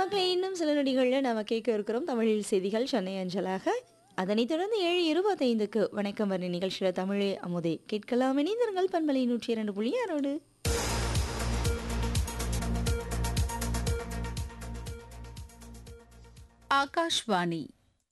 நேரத்தில் இன்னும் சில நொடிகளில் நம்ம கேட்க இருக்கிறோம் தமிழில் செய்திகள் சென்னை அஞ்சலாக அதனைத் தொடர்ந்து ஏழு இருபத்தைந்துக்கு வணக்கம் வரி நிகழ்ச்சியில் தமிழே அமுதே கேட்கலாம் இணைந்திருங்கள் பண்பலை நூற்றி இரண்டு புள்ளி ஆறோடு ஆகாஷ்வாணி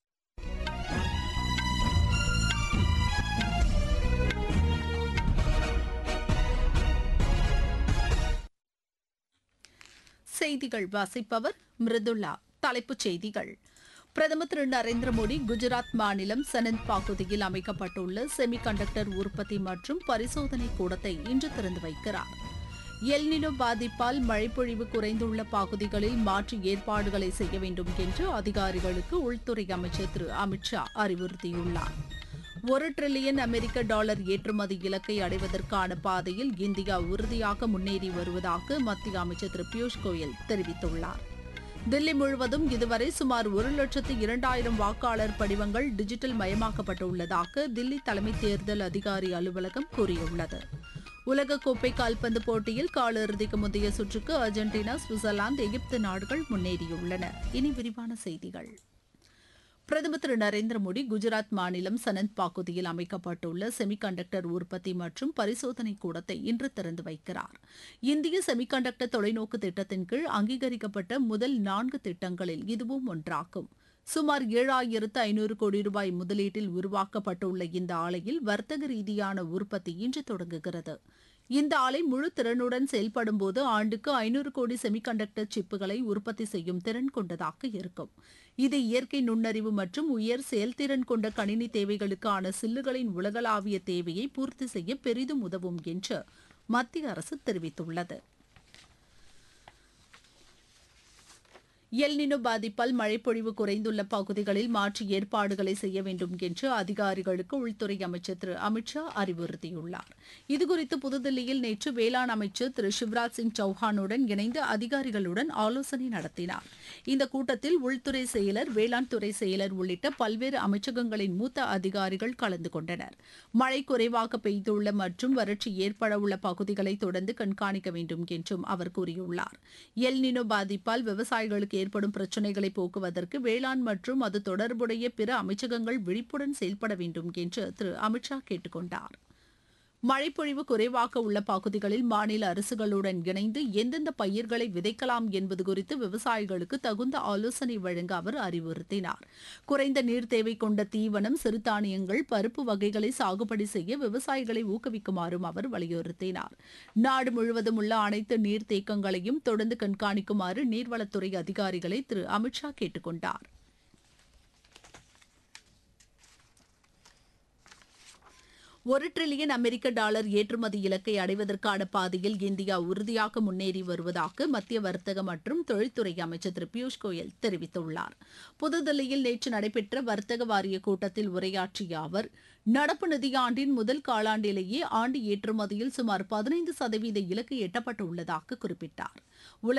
செய்திகள் வாசிப்பவர் மிருதுளா தலைப்புச் செய்திகள் பிரதமர் திரு நரேந்திர மோடி குஜராத் மாநிலம் சனந்த் பகுதியில் அமைக்கப்பட்டுள்ள செமிகண்டக்டர் உற்பத்தி மற்றும் பரிசோதனை கூடத்தை இன்று திறந்து வைக்கிறார் எல்நினோ பாதிப்பால் மழைப்பொழிவு குறைந்துள்ள பகுதிகளில் மாற்று ஏற்பாடுகளை செய்ய வேண்டும் என்று அதிகாரிகளுக்கு உள்துறை அமைச்சர் திரு அமித்ஷா அறிவுறுத்தியுள்ளார் ஒரு டிரில்லியன் அமெரிக்க டாலர் ஏற்றுமதி இலக்கை அடைவதற்கான பாதையில் இந்தியா உறுதியாக முன்னேறி வருவதாக மத்திய அமைச்சர் திரு பியூஷ் கோயல் தெரிவித்துள்ளார் தில்லி முழுவதும் இதுவரை சுமார் ஒரு லட்சத்து இரண்டாயிரம் வாக்காளர் படிவங்கள் டிஜிட்டல் மயமாக்கப்பட்டுள்ளதாக தில்லி தலைமை தேர்தல் அதிகாரி அலுவலகம் கூறியுள்ளது உலகக்கோப்பை கால்பந்து போட்டியில் காலிறுதிக்கு முந்தைய சுற்றுக்கு அர்ஜென்டினா சுவிட்சர்லாந்து எகிப்து நாடுகள் முன்னேறியுள்ளன இனி விரிவான செய்திகள் பிரதமர் திரு நரேந்திர மோடி குஜராத் மாநிலம் சனந்த் பகுதியில் அமைக்கப்பட்டுள்ள செமிகண்டக்டர் உற்பத்தி மற்றும் பரிசோதனை கூடத்தை இன்று திறந்து வைக்கிறார் இந்திய செமிகண்டக்டர் தொலைநோக்கு திட்டத்தின் கீழ் அங்கீகரிக்கப்பட்ட முதல் நான்கு திட்டங்களில் இதுவும் ஒன்றாகும் சுமார் ஏழாயிரத்து ஐநூறு கோடி ரூபாய் முதலீட்டில் உருவாக்கப்பட்டுள்ள இந்த ஆலையில் வர்த்தக ரீதியான உற்பத்தி இன்று தொடங்குகிறது இந்த ஆலை முழு திறனுடன் செயல்படும் போது ஆண்டுக்கு ஐநூறு கோடி செமிகண்டக்டர் சிப்புகளை உற்பத்தி செய்யும் திறன் கொண்டதாக இருக்கும் இது இயற்கை நுண்ணறிவு மற்றும் உயர் செயல்திறன் கொண்ட கணினி தேவைகளுக்கான சில்லுகளின் உலகளாவிய தேவையை பூர்த்தி செய்ய பெரிதும் உதவும் என்று மத்திய அரசு தெரிவித்துள்ளது எல்நினோ பாதிப்பால் மழைப்பொழிவு குறைந்துள்ள பகுதிகளில் மாற்று ஏற்பாடுகளை செய்ய வேண்டும் என்று அதிகாரிகளுக்கு உள்துறை அமைச்சர் திரு அமித்ஷா அறிவுறுத்தியுள்ளார் இதுகுறித்து புதுதில்லியில் நேற்று வேளாண் அமைச்சர் திரு சிவராஜ் சிங் சௌஹானுடன் இணைந்து அதிகாரிகளுடன் ஆலோசனை நடத்தினார் இந்த கூட்டத்தில் உள்துறை செயலர் வேளாண் துறை செயலர் உள்ளிட்ட பல்வேறு அமைச்சகங்களின் மூத்த அதிகாரிகள் கலந்து கொண்டனர் மழை குறைவாக பெய்துள்ள மற்றும் வறட்சி ஏற்பட உள்ள பகுதிகளை தொடர்ந்து கண்காணிக்க வேண்டும் என்றும் அவர் கூறியுள்ளார் எல்நினோ பாதிப்பால் விவசாயிகளுக்கு ஏற்படும் பிரச்சினைகளை போக்குவதற்கு வேளாண் மற்றும் அது தொடர்புடைய பிற அமைச்சகங்கள் விழிப்புடன் செயல்பட வேண்டும் என்று திரு அமித்ஷா கேட்டுக் கொண்டார் மழைப்பொழிவு குறைவாக உள்ள பகுதிகளில் மாநில அரசுகளுடன் இணைந்து எந்தெந்த பயிர்களை விதைக்கலாம் என்பது குறித்து விவசாயிகளுக்கு தகுந்த ஆலோசனை வழங்க அவர் அறிவுறுத்தினார் குறைந்த நீர் தேவை கொண்ட தீவனம் சிறுதானியங்கள் பருப்பு வகைகளை சாகுபடி செய்ய விவசாயிகளை ஊக்குவிக்குமாறும் அவர் வலியுறுத்தினார் நாடு முழுவதும் உள்ள அனைத்து நீர்த்தேக்கங்களையும் தொடர்ந்து கண்காணிக்குமாறு நீர்வளத்துறை அதிகாரிகளை திரு அமித்ஷா கேட்டுக் கொண்டார் ஒரு டிரில்லியன் அமெரிக்க டாலர் ஏற்றுமதி இலக்கை அடைவதற்கான பாதையில் இந்தியா உறுதியாக முன்னேறி வருவதாக மத்திய வர்த்தக மற்றும் தொழில்துறை அமைச்சர் திரு பியூஷ் கோயல் தெரிவித்துள்ளார் புதுதில்லியில் நேற்று நடைபெற்ற வர்த்தக வாரிய கூட்டத்தில் உரையாற்றிய அவர் நடப்பு நிதியாண்டின் முதல் காலாண்டிலேயே ஆண்டு ஏற்றுமதியில் சுமார் பதினைந்து சதவீத இலக்கு எட்டப்பட்டுள்ளதாக குறிப்பிட்டார்